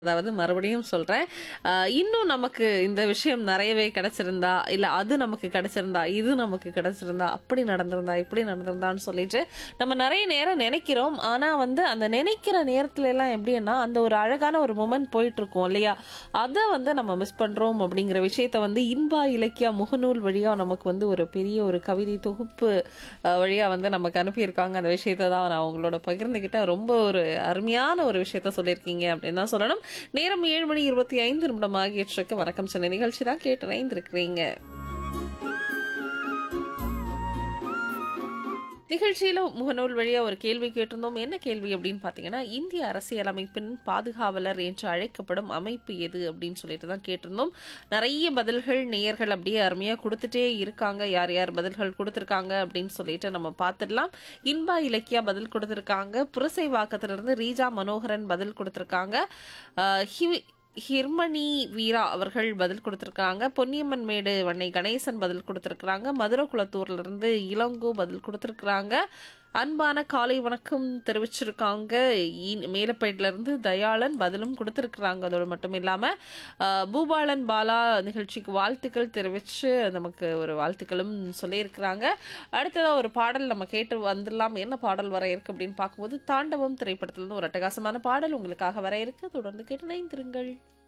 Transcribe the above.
அதாவது மறுபடியும் சொல்றேன். அ இன்னும் நமக்கு இந்த விஷயம் நெறையவே கிடைச்சிருந்தா, இல்ல அது நமக்கு கிடைச்சிருந்தா, இது நமக்கு கிடைச்சிருந்தா, அப்படி நடந்திருந்தா, இப்படி நடந்திருந்தான்னு சொல்லிட்டு, நம்ம நெறைய நேரம் நெனைக்கிறோம். ஆனா வந்து அந்த நெனைக்கிற நேரத்துல எல்லாம் எப்படின்னா, அந்த ஒரு அழகான ஒரு மொமெண்ட் போயிட்டுருக்கும் இல்லையா? அத வந்து நம்ம மிஸ் பண்றோம் அப்படிங்கிற விஷயத்த வந்து இன்பா இலக்கியா முகநூல் வழியா நமக்கு வந்து ஒரு பெரிய ஒரு கவிதை தொகுப்பு அ வழியா வந்து நமக்கு அனுப்பியிருக்காங்க. அந்த விஷயத்த தான் நான் உங்களோட பகிர்ந்துக்கிட்டேன். ரொம்ப ஒரு அருமையான ஒரு விஷயத்த சொல்லியிருக்கீங்க அப்படின்னு தான் சொல்லணும். நேரம் 7 மணி 25 நிமிடம் ஆகியிட்டிருக்கு. வணக்கம் சென்னை நிகழ்ச்சி தான் கேட்டு இணைந்திருக்கிறீங்க. நிகழ்ச்சியில முகநூல் வழியா ஒரு கேள்வி கேட்டிருந்தோம். என்ன கேள்வி அப்படின்னு பார்த்தீங்கன்னா, இந்திய அரசியலமைப்பின் பாதுகாவலர் என்று அழைக்கப்படும் அமைப்பு எது? அப்படின்னு சொல்லிட்டு தான் கேட்டிருந்தோம். நெறைய பதில்கள் நேயர்கள் அப்படியே அருமையா குடுத்துட்டே இருக்காங்க. யார் யார் பதில்கள் குடுத்துருக்காங்க அப்படின்னு சொல்லிட்டு நம்ம பார்த்துடலாம். இன்பா இலக்கியா பதில் குடுத்துருக்காங்க. புரசைவாக்கத்திலிருந்து ரீஜா மனோகரன் பதில் குடுத்துருக்காங்க. அ ஹி ஹிர்மணி வீரா அவர்கள் பதில் குடுத்துருக்காங்க. பொன்னியம்மன் மேடு வன்னை கணேசன் பதில் குடுத்துருக்காங்க. மதுரகுளத்தூர்ல இருந்து இளங்கோ பதில் குடுத்துருக்காங்க. அன்பான காலை வணக்கம் தெரிவிச்சிருக்காங்க. இ மேலப்பேட்ல இருந்து தயாளன் பதிலும் குடுத்துருக்காங்க. அதோடு மட்டும் இல்லாம, அ பூபாலன் பாலா நிகழ்ச்சிக்கு வாழ்த்துக்கள் தெரிவிச்சு நமக்கு ஒரு வாழ்த்துக்களும் சொல்லியிருக்கிறாங்க. அடுத்ததா ஒரு பாடல் நம்ம கேட்டு வந்துடலாம். என்ன பாடல் வர இருக்கு அப்படின்னு பார்க்கும்போது, தாண்டவம் திரைப்படத்திலிருந்து ஒரு அட்டகாசமான பாடல் உங்களுக்காக வர இருக்கு. தொடர்ந்து கேட்டு இணைந்திருங்கள்.